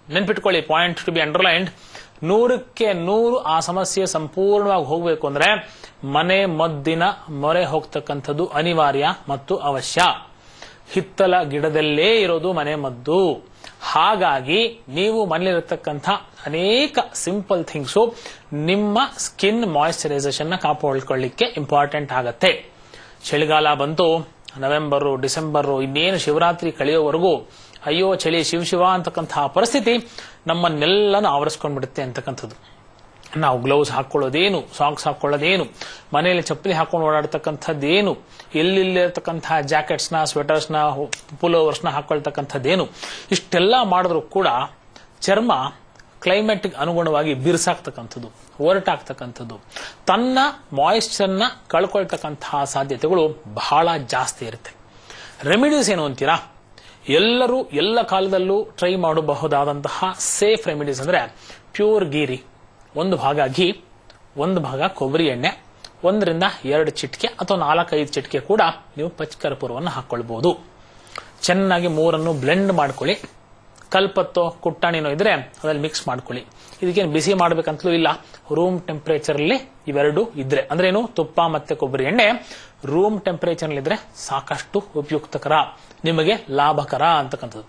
ನೆನ್ಪಿಟ್ಕೊಳ್ಳಿ point to B underlined ನೂರಕ್ಕೆ ನೂರು ಆ ಸಮಸ್ಯೆ ಸಂಪೂರ್ಣವಾಗಿ ಹೋಗಬೇಕು ಅಂದ್ರೆ ಮನೆ ಮದ್ದಿನ ಮೊರೆ ಹೋಗ್ತಕ್ಕಂಥದ್ದು ಅನಿವಾರ್ಯ ಮತ್ತು ಅವಶ್ಯ ಹಿತ್ತಲ ಗಿಡದಲ್ಲೇ ಇರೋದು ಮನೆ ಮದ್ದು ಹಾಗಾಗಿ ನೀವು ಮನೇಲಿರತಕ್ಕಂಥ ಅನೇಕ ಸಿಂಪಲ್ ಥಿಂಗ್ಸು ನಿಮ್ಮ ಸ್ಕಿನ್ ಮಾಯಿಶ್ಚರೈಸೇಷನ್ ನ ಕಾಪಾಡ್ಕೊಳ್ಳಿಕ್ಕೆ ಇಂಪಾರ್ಟೆಂಟ್ ಆಗತ್ತೆ ಚಳಿಗಾಲ ಬಂತು ನವೆಂಬರು ಡಿಸೆಂಬರು ಇನ್ನೇನು ಶಿವರಾತ್ರಿ ಕಳೆಯೋವರೆಗೂ ಅಯ್ಯೋ ಚಳಿ ಶಿವ ಶಿವ ಅಂತಕ್ಕಂತಹ ಪರಿಸ್ಥಿತಿ ನಮ್ಮನ್ನೆಲ್ಲನೂ ಆವರಿಸ್ಕೊಂಡ್ಬಿಡುತ್ತೆ ಅಂತಕ್ಕಂಥದ್ದು ನಾವು ಗ್ಲೌಸ್ ಹಾಕೊಳ್ಳೋದೇನು ಸಾಕ್ಸ್ ಹಾಕೊಳ್ಳೋದೇನು ಮನೆಯಲ್ಲಿ ಚಪ್ಪಲಿ ಹಾಕೊಂಡು ಓಡಾಡ್ತಕ್ಕಂಥದ್ದೇನು ಎಲ್ಲಿರ್ತಕ್ಕಂತಹ ಜಾಕೆಟ್ಸ್ನ ಸ್ವೆಟರ್ಸ್ನ ಪುಲೋವರ್ಸ್ನ ಹಾಕೊಳ್ತಕ್ಕಂಥದ್ದೇನು ಇಷ್ಟೆಲ್ಲ ಮಾಡಿದ್ರು ಕೂಡ ಚರ್ಮ ಕ್ಲೈಮೇಟ್ಗೆ ಅನುಗುಣವಾಗಿ ಬಿರ್ಸಾಗ್ತಕ್ಕಂಥದ್ದು ಒರಟಾಗ್ತಕ್ಕಂಥದ್ದು ತನ್ನ ಮಾಯಿಶ್ಚರ್ನ ಕಳ್ಕೊಳ್ತಕ್ಕಂತಹ ಸಾಧ್ಯತೆಗಳು ಬಹಳ ಜಾಸ್ತಿ ಇರುತ್ತೆ ರೆಮಿಡೀಸ್ ಏನು ಅಂತೀರಾ ಎಲ್ಲರೂ ಎಲ್ಲ ಕಾಲದಲ್ಲೂ ಟ್ರೈ ಮಾಡಬಹುದಾದಂತಹ ಸೇಫ್ ರೆಮಿಡೀಸ್ ಅಂದ್ರೆ ಪ್ಯೂರ್ ಗೀರಿ ಒಂದು ಭಾಗ ಘೀ ಒಂದು ಭಾಗ ಕೊಬ್ಬರಿ ಎಣ್ಣೆ ಒಂದರಿಂದ ಎರಡು ಚಿಟಿಕೆ ಅಥವಾ ನಾಲ್ಕೈದು ಚಿಟಿಕೆ ಕೂಡ ನೀವು ಪಚ್ಕರ್ಪೂರವನ್ನು ಹಾಕೊಳ್ಬಹುದು ಚೆನ್ನಾಗಿ ಮೂರನ್ನು ಬ್ಲೆಂಡ್ ಮಾಡ್ಕೊಳ್ಳಿ ಕಲ್ಪತ್ತೋ ಕುಟ್ಟಾಣಿನೋ ಇದ್ರೆ ಅದ್ರಲ್ಲಿ ಮಿಕ್ಸ್ ಮಾಡ್ಕೊಳ್ಳಿ ಇದಕ್ಕೇನು ಬಿಸಿ ಮಾಡ್ಬೇಕಂತಲೂ ಇಲ್ಲ ರೂಮ್ ಟೆಂಪರೇಚರ್ ಅಲ್ಲಿ ಇವೆರಡು ಇದ್ರೆ ಅಂದ್ರೆ ಏನು ತುಪ್ಪ ಮತ್ತೆ ಕೊಬ್ಬರಿ ಎಣ್ಣೆ ರೂಮ್ ಟೆಂಪರೇಚರ್ ಇದ್ರೆ ಸಾಕಷ್ಟು ಉಪಯುಕ್ತಕರ ನಿಮಗೆ ಲಾಭಕರ ಅಂತಕ್ಕಂಥದ್ದು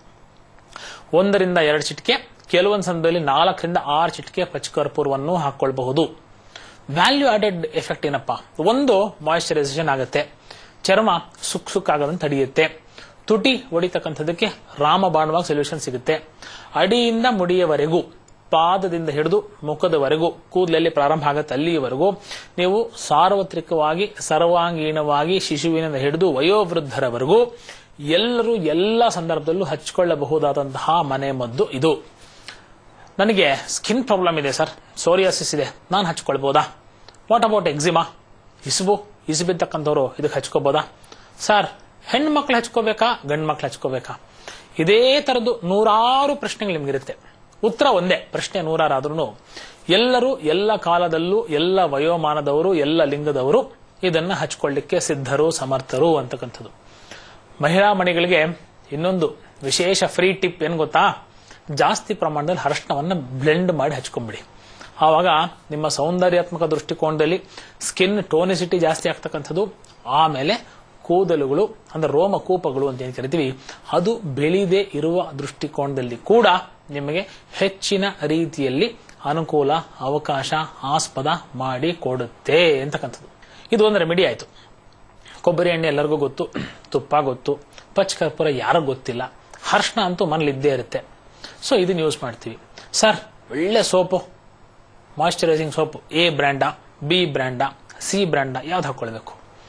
ಒಂದರಿಂದ ಎರಡು ಚಿಟಿಕೆ ಕೆಲವೊಂದು ಸಂದರ್ಭದಲ್ಲಿ ನಾಲ್ಕರಿಂದ ಆರು ಚಿಟಿಕೆ ಪಚ್ಕರ್ಪೂರವನ್ನು ಹಾಕೊಳ್ಬಹುದು ವ್ಯಾಲ್ಯೂ ಆಡೆಡ್ ಎಫೆಕ್ಟ್ ಏನಪ್ಪ ಒಂದು ಮಾಯಿಶ್ಚರೈಸೇಷನ್ ಆಗುತ್ತೆ ಚರ್ಮ ಸುಕ್ ಸುಕ್ ಆಗೋದನ್ನು ತಡೆಯುತ್ತೆ ತುಟಿ ಹೊಡಿತಕ್ಕಂಥದ್ದಕ್ಕೆ ರಾಮಬಾಣವಾಗಿ ಸೊಲ್ಯೂಷನ್ ಸಿಗುತ್ತೆ ಅಡಿಯಿಂದ ಮುಡಿಯವರೆಗೂ ಪಾದದಿಂದ ಹಿಡಿದು ಮುಖದವರೆಗೂ ಕೂದಲಲ್ಲಿ ಪ್ರಾರಂಭ ಆಗತ್ತೆ ಅಲ್ಲಿಯವರೆಗೂ ನೀವು ಸಾರ್ವತ್ರಿಕವಾಗಿ ಸರ್ವಾಂಗೀಣವಾಗಿ ಶಿಶುವಿನಿಂದ ಹಿಡಿದು ವಯೋವೃದ್ಧರವರೆಗೂ ಎಲ್ಲರೂ ಎಲ್ಲ ಸಂದರ್ಭದಲ್ಲೂ ಹಚ್ಕೊಳ್ಳಬಹುದಾದಂತಹ ಮನೆ ಮದ್ದು ಇದು ನನಗೆ ಸ್ಕಿನ್ ಪ್ರಾಬ್ಲಮ್ ಇದೆ ಸರ್ ಸೋರಿಯಾಸಿಸ್ ಇದೆ ನಾನು ಹಚ್ಕೊಳ್ಬೋದಾ ವಾಟ್ ಅಬೌಟ್ ಎಕ್ಸಿಮಾ ಇಸುಬು ಇಸುಬಿದ್ದಕ್ಕಂಥವ್ರು ಇದಕ್ಕೆ ಹಚ್ಕೋಬೋದಾ ಸರ್ ಹೆಣ್ಮಕ್ಳು ಹಚ್ಕೋಬೇಕಾ ಗಂಡು ಮಕ್ಳು ಹಚ್ಕೋಬೇಕಾ ಇದೇ ತರದ್ದು ನೂರಾರು ಪ್ರಶ್ನೆಗಳು ನಿಮ್ಗಿರುತ್ತೆ ಉತ್ತರ ಒಂದೇ ಪ್ರಶ್ನೆ ನೂರಾರಾದ್ರೂ ಎಲ್ಲರೂ ಎಲ್ಲ ಕಾಲದಲ್ಲೂ ಎಲ್ಲ ವಯೋಮಾನದವರು ಎಲ್ಲ ಲಿಂಗದವರು ಇದನ್ನ ಹಚ್ಕೊಳ್ಳಿಕ್ಕೆ ಸಿದ್ಧರು ಸಮರ್ಥರು ಅಂತಕ್ಕಂಥದ್ದು ಮಹಿಳಾ ಮಣಿಗಳಿಗೆ ಇನ್ನೊಂದು ವಿಶೇಷ ಫ್ರೀ ಟಿಪ್ ಏನ್ ಗೊತ್ತಾ ಜಾಸ್ತಿ ಪ್ರಮಾಣದಲ್ಲಿ ಅರಶಿನವನ್ನ ಬ್ಲೆಂಡ್ ಮಾಡಿ ಹಚ್ಕೊಂಡ್ಬಿಡಿ ಆವಾಗ ನಿಮ್ಮ ಸೌಂದರ್ಯಾತ್ಮಕ ದೃಷ್ಟಿಕೋನದಲ್ಲಿ ಸ್ಕಿನ್ ಟೋನಿಸಿಟಿ ಜಾಸ್ತಿ ಆಗ್ತಕ್ಕಂಥದ್ದು ಆಮೇಲೆ ಕೂದಲುಗಳು ಅಂದ್ರೆ ರೋಮ ಕೂಪಗಳು ಅಂತ ಏನ್ ಕರಿತೀವಿ ಅದು ಬೆಳೆದೇ ಇರುವ ದೃಷ್ಟಿಕೋನದಲ್ಲಿ ಕೂಡ ನಿಮಗೆ ಹೆಚ್ಚಿನ ರೀತಿಯಲ್ಲಿ ಅನುಕೂಲ ಅವಕಾಶ ಆಸ್ಪದ ಮಾಡಿ ಕೊಡುತ್ತೆ ಅಂತಕ್ಕಂಥದ್ದು ಇದು ಒಂದು ರೆಮಿಡಿ ಆಯ್ತು ಕೊಬ್ಬರಿ ಎಣ್ಣೆ ಎಲ್ಲರಿಗೂ ಗೊತ್ತು ತುಪ್ಪ ಗೊತ್ತು ಪಚ್ ಕರ್ಪೂರ ಯಾರಿಗೂ ಗೊತ್ತಿಲ್ಲ ಹರ್ಷಣ ಅಂತೂ ಮನೇಲಿ ಇದ್ದೇ ಇರುತ್ತೆ ಸೊ ಇದನ್ನ ಯೂಸ್ ಮಾಡ್ತೀವಿ ಸರ್ ಒಳ್ಳೆ ಸೋಪು ಮಾಯಿಶ್ಚರೈಸಿಂಗ್ ಸೋಪ್ ಎ ಬ್ರ್ಯಾಂಡಾ ಬಿ ಬ್ರ್ಯಾಂಡಾ ಸಿ ಬ್ರ್ಯಾಂಡಾ ಯಾವ್ದು ಹಾಕೊಳ್ಬೇಕು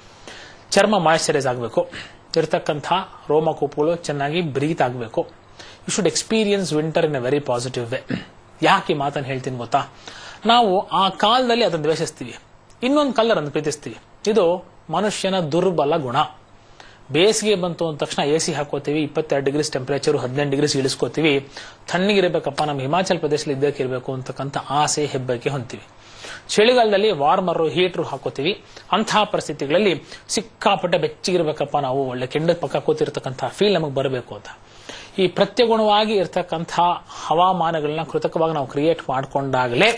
ಚರ್ಮ ಮಾಯಿಶ್ಚರೈಸ್ ಆಗಬೇಕು ಇರತಕ್ಕಂಥ ರೋಮಕೂಪಗಳು ಚೆನ್ನಾಗಿ ಬ್ರೀತ್ ಆಗಬೇಕು you should experience winter in a very positive way ಯಾಕೆ ಈ ಮಾತನ್ನು ಹೇಳ್ತೀನಿ ಗೊತ್ತಾ ನಾವು ಆ ಕಾಲದಲ್ಲಿ ಅದನ್ನು ದ್ವೇಷಿಸ್ತೀವಿ ಇನ್ನೊಂದು ಕಲರ್ ಅನ್ನು ಪ್ರೀತಿಸ್ತೀವಿ ಇದು ಮನುಷ್ಯನ ದುರ್ಬಲ ಗುಣ ಬೇಸಿಗೆ ಬಂತು ಅಂದ ತಕ್ಷಣ ಎ ಸಿ ಹಾಕೋತೀವಿ ಇಪ್ಪತ್ತೆರಡು ಡಿಗ್ರೀಸ್ ಟೆಂಪರೇಚರ್ ಹದಿನೆಂಟು ಡಿಗ್ರೀಸ್ ಇಳಿಸ್ಕೋತೀವಿ ತಣ್ಣಗಿರಬೇಕಪ್ಪ ನಮ್ಮ ಹಿಮಾಚಲ ಪ್ರದೇಶದಲ್ಲಿ ಇದ್ದಕ್ಕಿರಬೇಕು ಅಂತಕ್ಕಂಥ ಆಸೆ ಹೆಬ್ಬಕ್ಕೆ ಹೊಂತೀವಿ ಚಳಿಗಾಲದಲ್ಲಿ ವಾರ್ಮರ್ ಹೀಟರ್ ಹಾಕೋತೀವಿ ಅಂತಹ ಪರಿಸ್ಥಿತಿಗಳಲ್ಲಿ ಸಿಕ್ಕಾಪಟ್ಟೆ ಬೆಚ್ಚಗಿರ್ಬೇಕಪ್ಪ ನಾವು ಒಳ್ಳೆ ಕೆಂಡದ ಪಕ್ಕ ಕೂತಿರ್ತಕ್ಕಂಥ ಫೀಲ್ ನಮಗೆ ಬರಬೇಕು ಅಂತ ಈ ಪ್ರತ್ಯಗುಣವಾಗಿ ಇರತಕ್ಕಂಥ ಹವಾಮಾನಗಳನ್ನ ಕೃತಕವಾಗಿ ನಾವು ಕ್ರಿಯೇಟ್ ಮಾಡಿಕೊಂಡಾಗಲೇ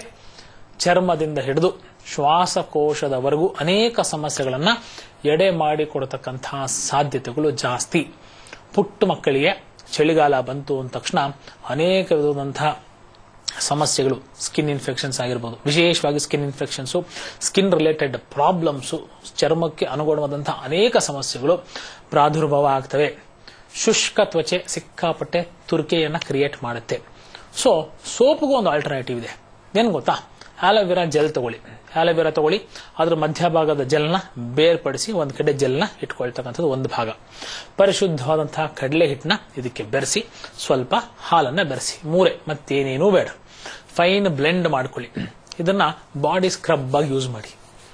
ಚರ್ಮದಿಂದ ಹಿಡಿದು ಶ್ವಾಸಕೋಶದವರೆಗೂ ಅನೇಕ ಸಮಸ್ಯೆಗಳನ್ನ ಎಡೆ ಮಾಡಿಕೊಡತಕ್ಕಂತಹ ಸಾಧ್ಯತೆಗಳು ಜಾಸ್ತಿ ಪುಟ್ಟ ಮಕ್ಕಳಿಗೆ ಚಳಿಗಾಲ ಬಂತು ಅಂದ ತಕ್ಷಣ ಅನೇಕ ವಿಧವಾದಂತಹ ಸಮಸ್ಯೆಗಳು ಸ್ಕಿನ್ ಇನ್ಫೆಕ್ಷನ್ಸ್ ಆಗಿರ್ಬೋದು ವಿಶೇಷವಾಗಿ skin infections skin related problems ಚರ್ಮಕ್ಕೆ ಅನುಗುಣವಾದಂತಹ ಅನೇಕ ಸಮಸ್ಯೆಗಳು ಪ್ರಾದುರ್ಭಾವ ಆಗ್ತವೆ ಶುಷ್ಕ ತ್ವಚೆ ಸಿಕ್ಕಾಪಟ್ಟೆ ತುರ್ಕೆಯನ್ನ ಕ್ರಿಯೇಟ್ ಮಾಡುತ್ತೆ ಸೊ ಸೋಪ್ಗೂ ಒಂದು ಆಲ್ಟರ್ನೇಟಿವ್ ಇದೆ ಏನ್ ಗೊತ್ತಾ ಆಲೋವೆರಾ ಜೆಲ್ ತಗೊಳ್ಳಿ ಆಲೋವೆರಾ ತಗೊಳ್ಳಿ ಅದ್ರ ಮಧ್ಯಭಾಗದ ಜೆಲ್ನ ಬೇರ್ಪಡಿಸಿ ಒಂದು ಕಡೆ ಜೆಲ್ನ ಇಟ್ಕೊಳ್ತಕ್ಕಂಥದ್ದು ಒಂದು ಭಾಗ ಪರಿಶುದ್ಧವಾದಂತಹ ಕಡಲೆ ಹಿಟ್ಟನ್ನ ಇದಕ್ಕೆ ಬೆರೆಸಿ ಸ್ವಲ್ಪ ಹಾಲನ್ನ ಬೆರೆಸಿ ಮೂರೇ ಮತ್ತೇನೇನೂ ಬೇಡ ಫೈನ್ ಬ್ಲೆಂಡ್ ಮಾಡ್ಕೊಳ್ಳಿ ಇದನ್ನ ಬಾಡಿ ಸ್ಕ್ರಬ್ ಆಗಿ ಯೂಸ್ ಮಾಡಿ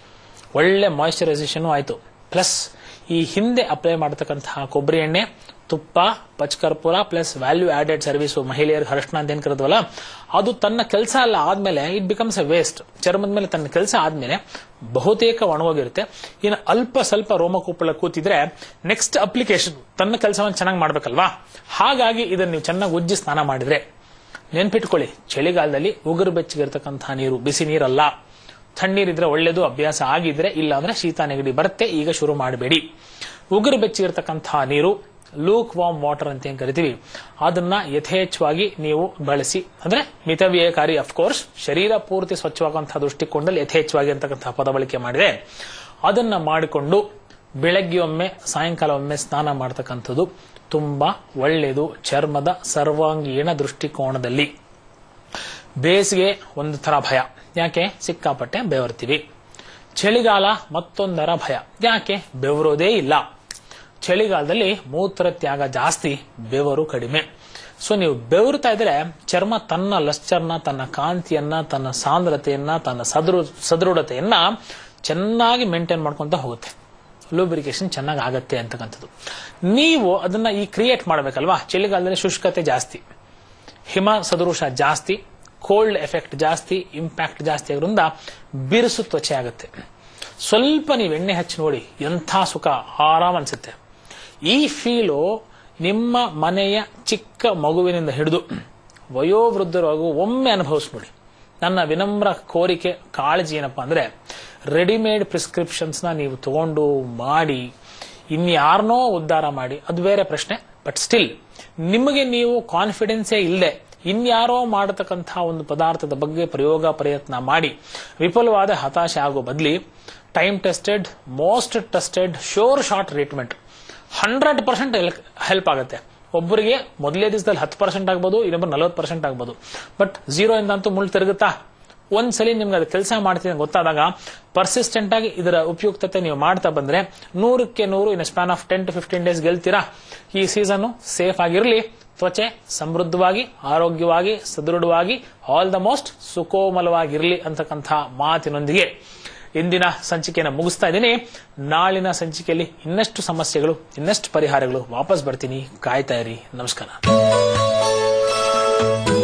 ಒಳ್ಳೆ ಮಾಯಿಶ್ಚರೈಸೇಷನ್ ಆಯ್ತು ಪ್ಲಸ್ ಈ ಹಿಂದೆ ಅಪ್ಲೈ ಮಾಡತಕ್ಕಂತಹ ಕೊಬ್ಬರಿ ಎಣ್ಣೆ ತುಪ್ಪ ಪಚ್ಕರ್ಪೂರ ಪ್ಲಸ್ ವ್ಯಾಲ್ಯೂ ಆಡೆಡ್ ಸರ್ವಿಸ್ ಮಹಿಳೆಯರಿಗೆ ಹರ್ಷಣ ಅಂತ ಏನ್ ಕರೆದ್ವಲ್ಲ ಅದು ತನ್ನ ಕೆಲಸ ಎಲ್ಲ ಆದ್ಮೇಲೆ ಇಟ್ ಬಿಕಮ್ಸ್ ಎ ವೇಸ್ಟ್ ಚರ್ಮದ ಮೇಲೆ ತನ್ನ ಕೆಲಸ ಆದ್ಮೇಲೆ ಬಹುತೇಕ ಒಣಗೋಗಿರುತ್ತೆ ಇನ್ನು ಅಲ್ಪ ಸ್ವಲ್ಪ ರೋಮಕೂಪಳ ಕೂತಿದ್ರೆ ನೆಕ್ಸ್ಟ್ ಅಪ್ಲಿಕೇಶನ್ ತನ್ನ ಕೆಲಸವನ್ನು ಚೆನ್ನಾಗಿ ಮಾಡ್ಬೇಕಲ್ವಾ ಹಾಗಾಗಿ ಇದನ್ನ ನೀವು ಚೆನ್ನಾಗಿ ಉಜ್ಜಿ ಸ್ನಾನ ಮಾಡಿದ್ರೆ ನೆನ್ಪಿಟ್ಕೊಳ್ಳಿ ಚಳಿಗಾಲದಲ್ಲಿ ಉಗುರು ಬೆಚ್ಚಗಿರ್ತಕ್ಕಂತಹ ನೀರು ಬಿಸಿ ನೀರಲ್ಲ ತಣ್ಣೀರಿದ್ರೆ ಒಳ್ಳೇದು ಅಭ್ಯಾಸ ಆಗಿದ್ರೆ ಇಲ್ಲ ಅಂದ್ರೆ ಶೀತ ನೆಗಡಿ ಬರುತ್ತೆ ಈಗ ಶುರು ಮಾಡಬೇಡಿ ಉಗುರು ಬೆಚ್ಚಗಿರ್ತಕ್ಕಂತಹ ನೀರು ಲೂಕ್ ವಾಮ್ ವಾಟರ್ ಅಂತ ಏನ್ ಕರಿತೀವಿ ಅದನ್ನ ಯಥೇಚ್ಛವಾಗಿ ನೀವು ಬಳಸಿ ಅಂದ್ರೆ ಮಿತವ್ಯಯಕಾರಿ ಅಫ್ಕೋರ್ಸ್ ಶರೀರ ಪೂರ್ತಿ ಸ್ವಚ್ಛವಾಗುವಂತಹ ದೃಷ್ಟಿಕೋನದಲ್ಲಿ ಯಥೇಚ್ಛವಾಗಿ ಅಂತಕ್ಕಂತಹ ಪದ ಬಳಕೆ ಮಾಡಿದೆ ಅದನ್ನ ಮಾಡಿಕೊಂಡು ಬೆಳಗ್ಗೆ ಒಮ್ಮೆ ಸಾಯಂಕಾಲ ಒಮ್ಮೆ ಸ್ನಾನ ಮಾಡತಕ್ಕಂಥದ್ದು ತುಂಬಾ ಒಳ್ಳೆಯದು ಚರ್ಮದ ಸರ್ವಾಂಗೀಣ ದೃಷ್ಟಿಕೋನದಲ್ಲಿ ಬೇಸಿಗೆ ಒಂದು ತರ ಭಯ ಯಾಕೆ ಸಿಕ್ಕಾಪಟ್ಟೆ ಬೆವರ್ತೀವಿ ಚಳಿಗಾಲ ಮತ್ತೊಂದರ ಭಯ ಯಾಕೆ ಬೆವರೋದೇ ಇಲ್ಲ ಚಳಿಗಾಲದಲ್ಲಿ ಮೂತ್ರ ತ್ಯಾಗ ಜಾಸ್ತಿ ಬೆವರು ಕಡಿಮೆ ಸೊ ನೀವು ಬೆವರುತ್ತಾ ಇದ್ರೆ ಚರ್ಮ ತನ್ನ ಲಶ್ಚರ್ನ ತನ್ನ ಕಾಂತಿಯನ್ನ ತನ್ನ ಸಾಂದ್ರತೆಯನ್ನ ತನ್ನ ಸದೃ ಸದೃಢತೆಯನ್ನ ಚೆನ್ನಾಗಿ ಮೇಂಟೈನ್ ಮಾಡ್ಕೊಂತ ಹೋಗುತ್ತೆ ಲೂಬ್ರಿಕೇಶನ್ ಚೆನ್ನಾಗಿ ಆಗತ್ತೆ ಅಂತಕ್ಕಂಥದ್ದು ನೀವು ಅದನ್ನ ಈ ಕ್ರಿಯೇಟ್ ಮಾಡಬೇಕಲ್ವಾ ಚಳಿಗಾಲದಲ್ಲಿ ಶುಷ್ಕತೆ ಜಾಸ್ತಿ ಹಿಮ ಸದೃಶ ಜಾಸ್ತಿ ಕೋಲ್ಡ್ ಎಫೆಕ್ಟ್ ಜಾಸ್ತಿ ಇಂಪ್ಯಾಕ್ಟ್ ಜಾಸ್ತಿ ಆಗೋದ್ರಿಂದ ಬಿರುಸು ತ್ವಚೆ ಆಗುತ್ತೆ ಸ್ವಲ್ಪ ನೀವು ಎಣ್ಣೆ ಹಚ್ಚಿ ನೋಡಿ ಎಂಥ ಸುಖ ಆರಾಮ್ ಅನ್ಸುತ್ತೆ ಈ ಫೀಲು ನಿಮ್ಮ ಮನೆಯ ಚಿಕ್ಕ ಮಗುವಿನಿಂದ ಹಿಡಿದು ವಯೋವೃದ್ಧರವರೆಗೂ ಒಮ್ಮೆ ಅನುಭವಿಸ್ ನೋಡಿ ನನ್ನ ವಿನಮ್ರ ಕೋರಿಕೆ ಕಾಳಜಿ ಏನಪ್ಪಾ ಅಂದ್ರೆ ರೆಡಿಮೇಡ್ ಪ್ರಿಸ್ಕ್ರಿಪ್ಷನ್ಸ್ನ ನೀವು ತಗೊಂಡು ಮಾಡಿ ಇನ್ಯಾರನೋ ಉದ್ಧಾರ ಮಾಡಿ ಅದು ಬೇರೆ ಪ್ರಶ್ನೆ ಬಟ್ ಸ್ಟಿಲ್ ನಿಮಗೆ ನೀವು ಕಾನ್ಫಿಡೆನ್ಸೇ ಇಲ್ಲದೆ ಇನ್ಯಾರೋ ಮಾಡತಕ್ಕಂತಹ ಒಂದು ಪದಾರ್ಥದ ಬಗ್ಗೆ ಪ್ರಯೋಗ ಪ್ರಯತ್ನ ಮಾಡಿ ವಿಫಲವಾದ ಹತಾಶೆ ಆಗೋ ಬದಲಿ time tested most tested sure short treatment hundred percent help ಆಗುತ್ತೆ ಒಬ್ಬರಿಗೆ ಮೊದಲೇ ದಿವಸದಲ್ಲಿ ಹತ್ತು ಪರ್ಸೆಂಟ್ ಆಗ್ಬೋದು ಇನ್ನೊಬ್ಬರು ನಲವತ್ತು ಪರ್ಸೆಂಟ್ ಆಗ್ಬೋದು ಬಟ್ ಝೀರೋ ಇಂದ ಅಂತೂ ಮುಳ್ಳು ತಿರುಗುತ್ತಾ ಒಂದ್ಸಲಿ ನಿಮ್ಗೆ ಅದು ಕೆಲಸ ಮಾಡ್ತೀನಿ ಅಂತ ಗೊತ್ತಾದಾಗ ಪರ್ಸಿಸ್ಟೆಂಟ್ ಆಗಿ ಇದರ ಉಪಯುಕ್ತತೆ ನೀವು ಮಾಡ್ತಾ ಬಂದ್ರೆ ನೂರಕ್ಕೆ ನೂರು in span of ten to fifteen days ಗೆಲ್ತೀರಾ ಈ ಸೀಸನ್ ಸೇಫ್ ಆಗಿರಲಿ ತ್ವಚೆ ಸಮೃದ್ಧವಾಗಿ ಆರೋಗ್ಯವಾಗಿ ಸದೃಢವಾಗಿ ಆಲ್ ದ ಮೋಸ್ಟ್ ಸುಕೋಮಲವಾಗಿರಲಿ ಅಂತಕ್ಕಂಥ ಮಾತಿನೊಂದಿಗೆ ಇಂದಿನ ಸಂಚಿಕೆಯನ್ನು ಮುಗಿಸ್ತಾ ಇದ್ದೀನಿ ನಾಳಿನ ಸಂಚಿಕೆಯಲ್ಲಿ ಇನ್ನಷ್ಟು ಸಮಸ್ಯೆಗಳು ಇನ್ನಷ್ಟು ಪರಿಹಾರಗಳು ವಾಪಸ್ ಬರ್ತೀನಿ ಕಾಯ್ತಾ ಇರಿ ನಮಸ್ಕಾರ